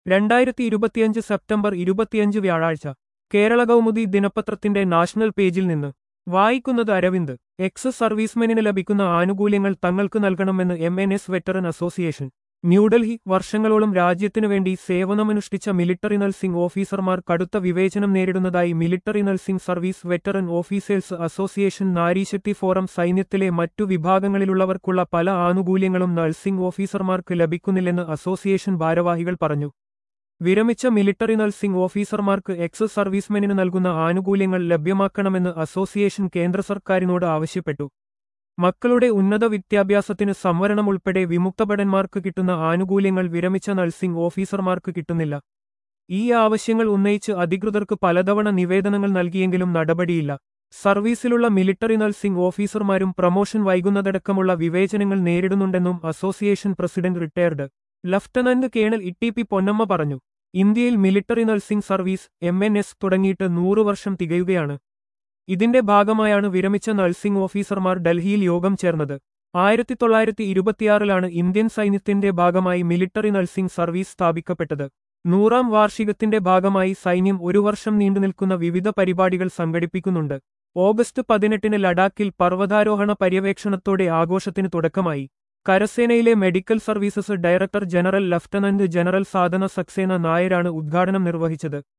രണ്ടായിരത്തി ഇരുപത്തിയഞ്ച് സെപ്റ്റംബർ ഇരുപത്തിയഞ്ച് വ്യാഴാഴ്ച കേരള കൗമുദി ദിനപത്രത്തിന്റെ നാഷണൽ പേജിൽ നിന്ന് വായിക്കുന്നത് അരവിന്ദ് എക്സ് സർവീസ്മെനിന് ലഭിക്കുന്ന ആനുകൂല്യങ്ങൾ തങ്ങൾക്ക് നൽകണമെന്ന് M N S veteran association New Delhi വർഷങ്ങളോളം രാജ്യത്തിനു വേണ്ടി സേവനമനുഷ്ഠിച്ച മിലിറ്ററി നഴ്സിംഗ് ഓഫീസർമാർ കടുത്ത വിവേചനം നേരിടുന്നതായി military nursing service veteran officers association Nari Shakti forum സൈന്യത്തിലെ മറ്റു വിഭാഗങ്ങളിലുള്ളവർക്കുള്ള പല ആനുകൂല്യങ്ങളും നഴ്സിംഗ് ഓഫീസർമാർക്ക് ലഭിക്കുന്നില്ലെന്ന് അസോസിയേഷൻ ഭാരവാഹികൾ പറഞ്ഞു വിരമിച്ച മിലിറ്ററി നഴ്സിംഗ് ഓഫീസർമാർക്ക് എക്സ് സർവീസ്മെനിന് നൽകുന്ന ആനുകൂല്യങ്ങൾ ലഭ്യമാക്കണമെന്ന് അസോസിയേഷൻ കേന്ദ്ര സർക്കാരിനോട് ആവശ്യപ്പെട്ടു മക്കളുടെ ഉന്നത വിദ്യാഭ്യാസത്തിന് സംവരണം ഉൾപ്പെടെ വിമുക്തഭടന്മാർക്ക് കിട്ടുന്ന ആനുകൂല്യങ്ങൾ വിരമിച്ച നഴ്സിംഗ് ഓഫീസർമാർക്ക് കിട്ടുന്നില്ല ഈ ആവശ്യങ്ങൾ ഉന്നയിച്ച് അധികൃതർക്ക് പലതവണ നിവേദനങ്ങൾ നൽകിയെങ്കിലും നടപടിയില്ല സർവീസിലുള്ള മിലിറ്ററി നഴ്സിംഗ് ഓഫീസർമാരും പ്രമോഷൻ വൈകുന്നതടക്കമുള്ള വിവേചനങ്ങൾ നേരിടുന്നുണ്ടെന്നും association president retired lieutenant colonel E P Ponnamma പറഞ്ഞു ഇന്ത്യയിൽ military nursing service M N S തുടങ്ങിയിട്ട് നൂറു വർഷം തികയുകയാണ് ഇതിന്റെ ഭാഗമായാണ് വിരമിച്ച നഴ്സിംഗ് ഓഫീസർമാർ ഡൽഹിയിൽ യോഗം ചേർന്നത് ആയിരത്തി തൊള്ളായിരത്തി ഇരുപത്തിയാറിലാണ് ഇന്ത്യൻ സൈന്യത്തിന്റെ ഭാഗമായി മിലിറ്ററി നഴ്സിംഗ് സർവീസ് സ്ഥാപിക്കപ്പെട്ടത് നൂറാം വാർഷികത്തിന്റെ ഭാഗമായി സൈന്യം ഒരു വർഷം നീണ്ടുനിൽക്കുന്ന വിവിധ പരിപാടികൾ സംഘടിപ്പിക്കുന്നുണ്ട് ഓഗസ്റ്റ് പതിനെട്ടിന് ലഡാക്കിൽ പർവ്വതാരോഹണ പര്യവേക്ഷണത്തോടെ ആഘോഷത്തിന് തുടക്കമായി കരസേനയിലെ medical services director general lieutenant general Sadhana Saxena നായരാണ് ഉദ്ഘാടനം നിർവഹിച്ചത്